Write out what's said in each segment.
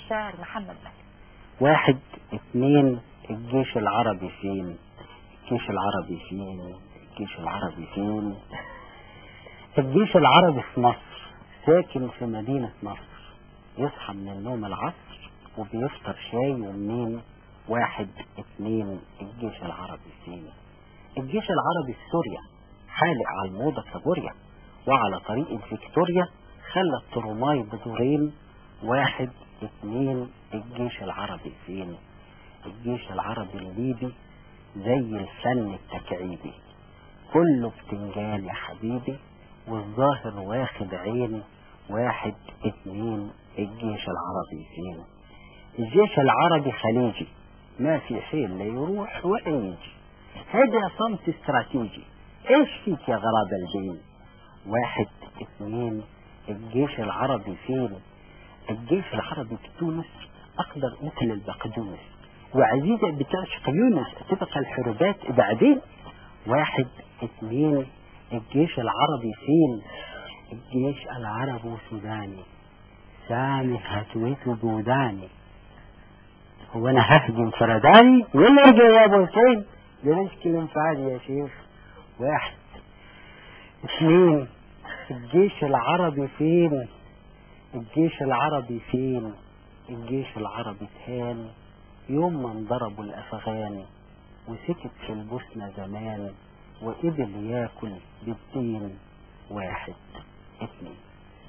الشاعر محمد بكر واحد اتنين الجيش العربي فين الجيش العربي فين الجيش العربي فين الجيش العربي في مصر ساكن في مدينة مصر يصحى من النوم العصر وبيفطر شاي ومنين واحد اتنين الجيش العربي فين الجيش العربي في سوريا حالق على الموضة كابوريا وعلى طريق فيكتوريا خلى التروماي بدورين واحد اتنين الجيش العربي فين الجيش العربي الليبي زي الفن التكعيبي كله بتنجان يا حبيبي والظاهر واخد عين واحد اتنين الجيش العربي فين الجيش العربي خليجي ما في حيل لا يروح ولا يجي هذا صمت استراتيجي ايش فيك يا غراب الجين واحد اتنين الجيش العربي فين الجيش العربي في تونس اقدر مثل البقدونس وعزيزة بتعشق يونس تبقى الحروبات بعدين واحد اتنين الجيش العربي فين الجيش العربي سوداني سامي هتويته بوداني هو انا ههجم فرداني ولا ارجع يا ابو الكيد بلاش كلام فعالي يا شيخ واحد اثنين الجيش العربي فين الجيش العربي فين الجيش العربي تهان يوم ما انضربوا الافغان وسكت في البوسنة زمان وقبل ياكل بالدين واحد اثنين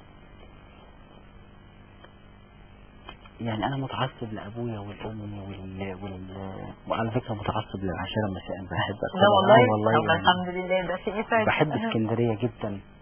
يعني انا متعصب لابويا والام وال... وال... وعلى فكره متعصب للعشيره مساء بحب لا والله والله طب يعني الحمد لله ده شيء يسعد بحب اسكندريه جدا